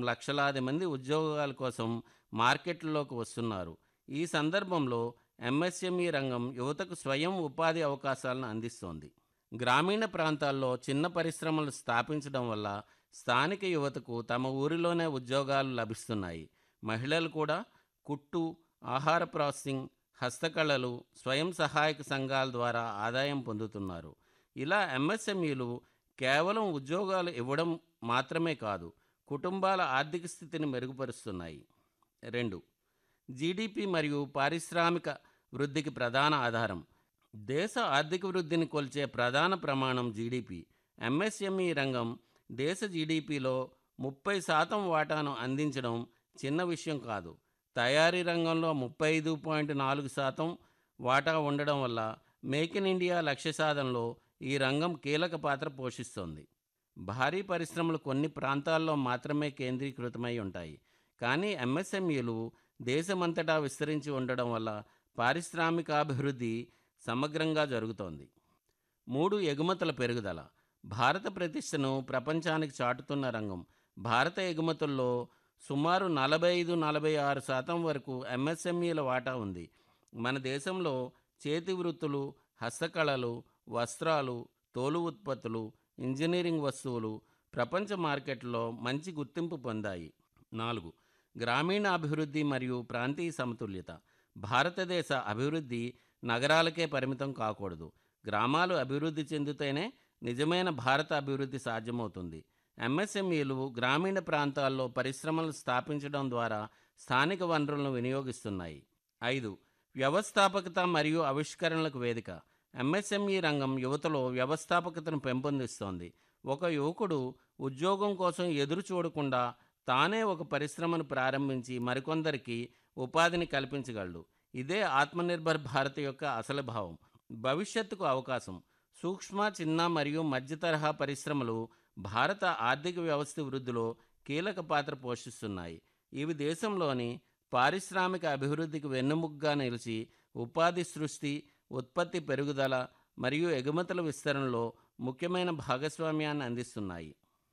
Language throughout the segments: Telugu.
లక్షలాది మంది ఉద్యోగాల కోసం మార్కెట్లలోకి వస్తున్నారు ఈ సందర్భంలో ఎంఎస్ఎంఈ రంగం యువతకు స్వయం ఉపాధి అవకాశాలను అందిస్తోంది గ్రామీణ ప్రాంతాల్లో చిన్న పరిశ్రమలు స్థాపించడం వల్ల స్థానిక యువతకు తమ ఊరిలోనే ఉద్యోగాలు లభిస్తున్నాయి మహిళలు కూడా కుట్టు ఆహార ప్రాసెసింగ్ హస్తకళలు స్వయం సహాయక సంఘాల ద్వారా ఆదాయం పొందుతున్నారు ఇలా ఎంఎస్ఎంఈలు కేవలం ఉద్యోగాలు ఇవ్వడం మాత్రమే కాదు కుటుంబాల ఆర్థిక స్థితిని మెరుగుపరుస్తున్నాయి రెండు జీడిపి మరియు పారిశ్రామిక వృద్ధికి ప్రధాన ఆధారం దేశ ఆర్థిక వృద్ధిని కొల్చే ప్రధాన ప్రమాణం జీడిపి ఎంఎస్ఎంఈ రంగం దేశ జీడిపిలో ముప్పై శాతం వాటాను అందించడం చిన్న విషయం కాదు తయారీ రంగంలో ముప్పై ఐదు పాయింట్ నాలుగు శాతం వాటా ఉండడం వల్ల మేక్ ఇన్ ఇండియా లక్ష్య సాధనలో ఈ రంగం కీలక పాత్ర పోషిస్తోంది భారీ పరిశ్రమలు కొన్ని ప్రాంతాల్లో మాత్రమే కేంద్రీకృతమై ఉంటాయి కానీ ఎంఎస్ఎంఈలు దేశమంతటా విస్తరించి ఉండడం వల్ల పారిశ్రామికాభివృద్ధి సమగ్రంగా జరుగుతోంది మూడు ఎగుమతుల పెరుగుదల భారత ప్రతిష్టను ప్రపంచానికి చాటుతున్న రంగం భారత ఎగుమతుల్లో సుమారు నలభై ఐదు నలభై ఆరు శాతం వరకు ఎంఎస్ఎంఈల వాటా ఉంది మన దేశంలో చేతి వృత్తులు హస్తకళలు వస్త్రాలు తోలు ఉత్పత్తులు ఇంజనీరింగ్ వస్తువులు ప్రపంచ మార్కెట్లో మంచి గుర్తింపు పొందాయి నాలుగు గ్రామీణ అభివృద్ధి మరియు ప్రాంతీయ సమతుల్యత భారతదేశ అభివృద్ధి నగరాలకే పరిమితం కాకూడదు గ్రామాలు అభివృద్ధి చెందితేనే నిజమైన భారత అభివృద్ధి సాధ్యమవుతుంది ఎంఎస్ఎంఈలు గ్రామీణ ప్రాంతాల్లో పరిశ్రమలు స్థాపించడం ద్వారా స్థానిక వనరులను వినియోగిస్తున్నాయి ఐదు వ్యవస్థాపకత మరియు ఆవిష్కరణలకు వేదిక ఎంఎస్ఎంఈ రంగం యువతలో వ్యవస్థాపకతను పెంపొందిస్తోంది ఒక యువకుడు ఉద్యోగం కోసం ఎదురు చూడకుండా తానే ఒక పరిశ్రమను ప్రారంభించి మరికొందరికి ఉపాధిని కల్పించగలడు ఇదే ఆత్మనిర్భర్ భారత్ యొక్క అసలు భావం భవిష్యత్తుకు అవకాశం సూక్ష్మ చిన్న మరియు మధ్య తరహా పరిశ్రమలు భారత ఆర్థిక వ్యవస్థ వృద్ధిలో కీలక పాత్ర పోషిస్తున్నాయి ఇవి దేశంలోని పారిశ్రామిక అభివృద్ధికి వెన్నెముగ్గా నిలిచి ఉపాధి సృష్టి ఉత్పత్తి పెరుగుదల మరియు ఎగుమతుల విస్తరణలో ముఖ్యమైన భాగస్వామ్యాన్ని అందిస్తున్నాయి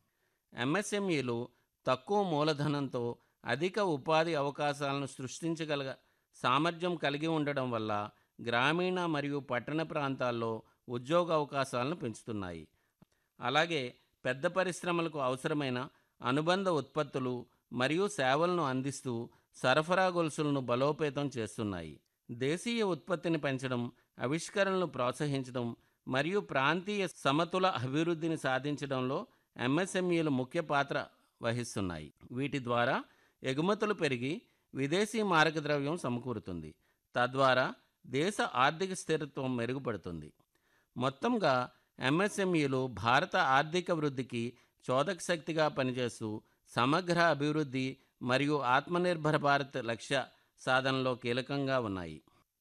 ఎంఎస్ఎంఈలు తక్కువ మూలధనంతో అధిక ఉపాధి అవకాశాలను సృష్టించగల సామర్థ్యం కలిగి ఉండడం వల్ల గ్రామీణ మరియు పట్టణ ప్రాంతాల్లో ఉద్యోగ అవకాశాలను పెంచుతున్నాయి అలాగే పెద్ద పరిశ్రమలకు అవసరమైన అనుబంధ ఉత్పత్తులు మరియు సేవలను అందిస్తూ సరఫరా గొలుసులను బలోపేతం చేస్తున్నాయి దేశీయ ఉత్పత్తిని పెంచడం ఆవిష్కరణలు ప్రోత్సహించడం మరియు ప్రాంతీయ సమతుల అభివృద్ధిని సాధించడంలో ఎంఎస్ఎంఈలు ముఖ్య పాత్ర వహిస్తున్నాయి వీటి ద్వారా ఎగుమతులు పెరిగి విదేశీ మారకద్రవ్యం సమకూరుతుంది తద్వారా దేశ ఆర్థిక స్థిరత్వం మెరుగుపడుతుంది మొత్తంగా ఎంఎస్ఎంఈలు భారత ఆర్థిక వృద్ధికి చోదక శక్తిగా పనిచేస్తూ సమగ్ర అభివృద్ధి మరియు ఆత్మనిర్భర భారత్ లక్ష్య సాధనలో కీలకంగా ఉన్నాయి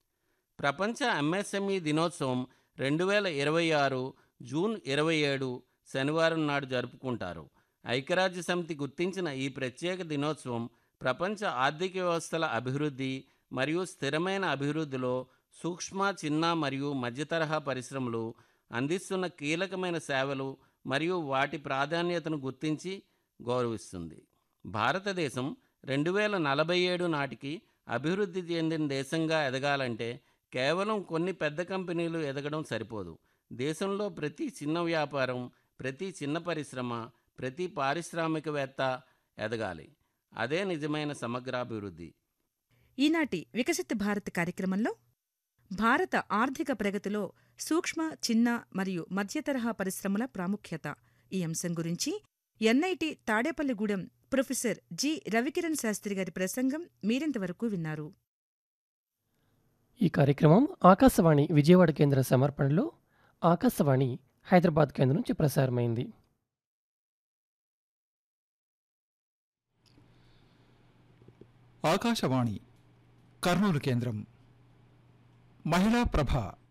ప్రపంచ ఎంఎస్ఎంఈ దినోత్సవం రెండు వేల ఇరవై ఆరు జూన్ ఇరవై ఏడు శనివారం నాడు జరుపుకుంటారు ఐక్యరాజ్య సమితి గుర్తించిన ఈ ప్రత్యేక దినోత్సవం ప్రపంచ ఆర్థిక వ్యవస్థల అభివృద్ధి మరియు స్థిరమైన అభివృద్ధిలో సూక్ష్మ చిన్న మరియు మధ్యతరహా పరిశ్రమలు అందిస్తున్న కీలకమైన సేవలు మరియు వాటి ప్రాధాన్యతను గుర్తించి గౌరవిస్తుంది భారతదేశం రెండు వేల నలభై ఏడు నాటికి అభివృద్ధి చెందిన దేశంగా ఎదగాలంటే కేవలం కొన్ని పెద్ద కంపెనీలు ఎదగడం సరిపోదు దేశంలో ప్రతి చిన్న వ్యాపారం ప్రతి చిన్న పరిశ్రమ ప్రతి పారిశ్రామికవేత్త ఎదగాలి అదే నిజమైన సమగ్రాభివృద్ధి ఈనాటి వికసిత్ భారత్ కార్యక్రమంలో భారత ఆర్థిక ప్రగతిలో సూక్ష్మ చిన్న మరియు మధ్యతరహా పరిశ్రమల ప్రాముఖ్యత ఈ అంశం గురించి NIT Tadepalligudem professor G Ravikiran Sastry గారి ప్రసంగం మీరింతవరకు విన్నారు ఈ కార్యక్రమం ఆకాశవాణి విజయవాడ కేంద్ర సమర్పణలో ఆకాశవాణి హైదరాబాద్ కేంద్రం నుంచి ప్రసారమైంది ఆకాశవాణి కర్నూలు కేంద్రం మహిళా ప్రభ